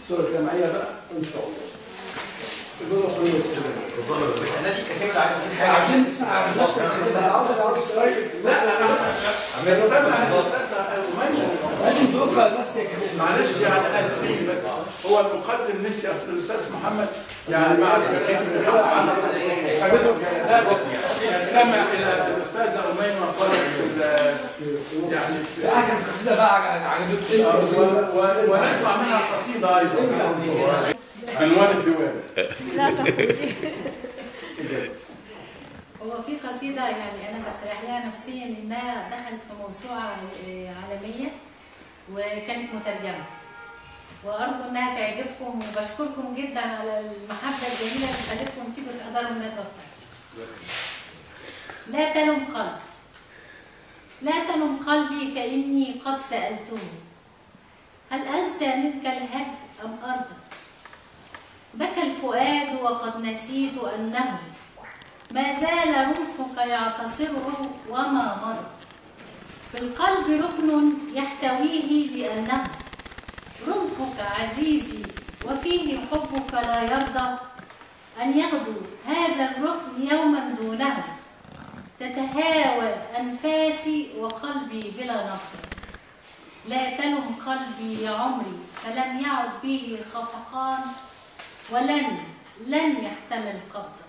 الصوره الجماعيه بقى ان شاء الله تفضلوا خلونا الناس كتبت عايزه تقول حاجه عايزين نسمع بس لا لا لا استنى لازم تقرا بس يا كريم معلش يعني اسفين بس هو المقدم نسي اصل الاستاذ محمد يعني بعد ما كتب لا يستمع الى الاستاذه اميمه قرأت يعني احسن قصيده بقى عجبتني و- و- ونسمع منها قصيده ايضا عنوان الديوان لا تقولي هو في قصيدة يعني أنا بستريح لها نفسيا إنها دخلت في موسوعة آه، عالمية وكانت مترجمة وأرجو إنها تعجبكم وبشكركم جدا على المحبة الجميلة اللي خلتكم تيجوا تحضروا الندوة بتاعتي. لا تلم قلبي لا تلم قلبي فإني قد سألته هل أنسى منك الهد أم أرضى بكى الفؤاد وقد نسيت أنه ما زال رمحك يعتصره وما مر في القلب ركن يحتويه لأنه رمحك عزيزي وفيه حبك لا يرضى أن يغدو هذا الركن يوما دونه تتهاوى أنفاسي وقلبي بلا نفر لا تلم قلبي يا عمري فلم يعد به خفقان ولن لن يحتمل قبضه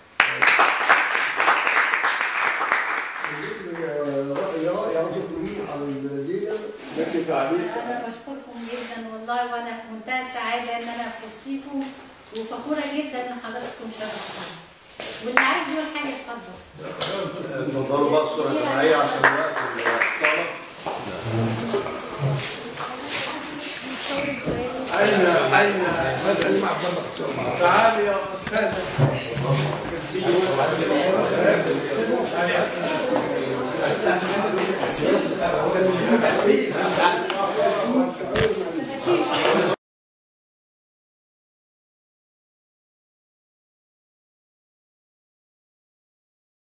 يا رب تقولي على الليله لك تعليق أنا بشكركم جدا والله وأنا في منتهى السعادة إن أنا في وسطيكم وفخورة جدا إن حضراتكم شرفتوني. واللي عايز يقول حاجة اتفضل. اتفضلوا بقى الصوره الجماعيه عشان وقت الصلاه اين اين تعالي يا استاذه كرسي